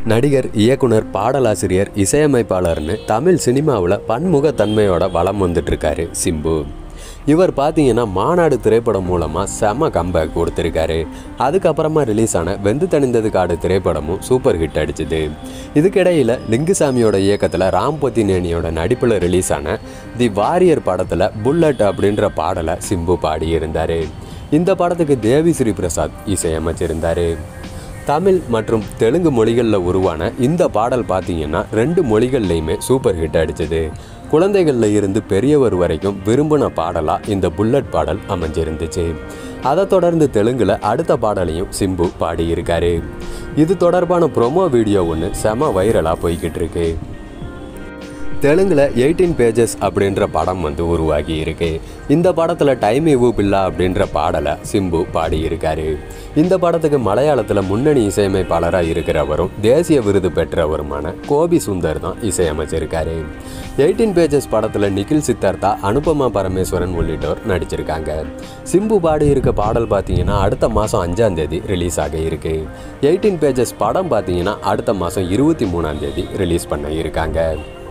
நடிகர் இயக்குனர் பாடலாசிரியர் இசையமைப்பாளர்னு தமிழ் சினிமாவில் பன்முகத்தன்மையோட வலம் வந்துட்டுருக்காரு சிம்பு இவர் பார்த்தீங்கன்னா மாநாடு திரைப்படம் மூலமாக செம கம்பேக் கொடுத்துருக்காரு அதுக்கப்புறமா ரிலீஸ் ஆன வெந்து தணிந்தது காடு திரைப்படமும் சூப்பர் ஹிட் அடிச்சுது இதுக்கிடையில் லிங்குசாமியோட இயக்கத்தில் ராம்பத்தி நேனியோட நடிப்பில் ரிலீஸ் ஆன தி வாரியர் படத்தில் புல்லட் அப்படின்ற பாடலை சிம்பு பாடியிருந்தார் இந்த படத்துக்கு தேவி ஸ்ரீ பிரசாத் இசையமைச்சிருந்தார் தமிழ் மற்றும் தெலுங்கு மொழிகளில் உருவான இந்த பாடல் பார்த்தீங்கன்னா ரெண்டு மொழிகள்லையுமே சூப்பர் ஹிட் அடிச்சது குழந்தைகளில் இருந்து பெரியவர் வரைக்கும் விரும்பின பாடலாக இந்த புல்லட் பாடல் அமைஞ்சிருந்துச்சு அதை தொடர்ந்து தெலுங்குல அடுத்த பாடலையும் சிம்பு பாடியிருக்காரு இது தொடர்பான ப்ரொமோ வீடியோ ஒன்று செம வைரலாக போய்கிட்டு இருக்கு தெலுங்குல எயிட்டீன் பேஜஸ் அப்படின்ற படம் வந்து உருவாகி இருக்கு இந்த படத்தில் டைம் இவு பில்லா அப்படின்ற பாடலை சிம்பு பாடியிருக்காரு இந்த படத்துக்கு மலையாளத்தில் முன்னணி இசையமைப்பாளராக இருக்கிறவரும் தேசிய விருது பெற்றவருமான கோபி சுந்தர் தான் இசையமைச்சிருக்காரு எயிட்டீன் பேஜஸ் படத்தில் நிகில் சித்தார்த்தா அனுபமா பரமேஸ்வரன் உள்ளிட்டோர் நடிச்சிருக்காங்க சிம்பு பாடியிருக்க பாடல் பார்த்தீங்கன்னா அடுத்த மாதம் அஞ்சாம் தேதி ரிலீஸ் ஆக இருக்கு எயிட்டீன் பேஜஸ் படம் பார்த்தீங்கன்னா அடுத்த மாதம் இருபத்தி மூணாம் தேதி ரிலீஸ் பண்ண இருக்காங்க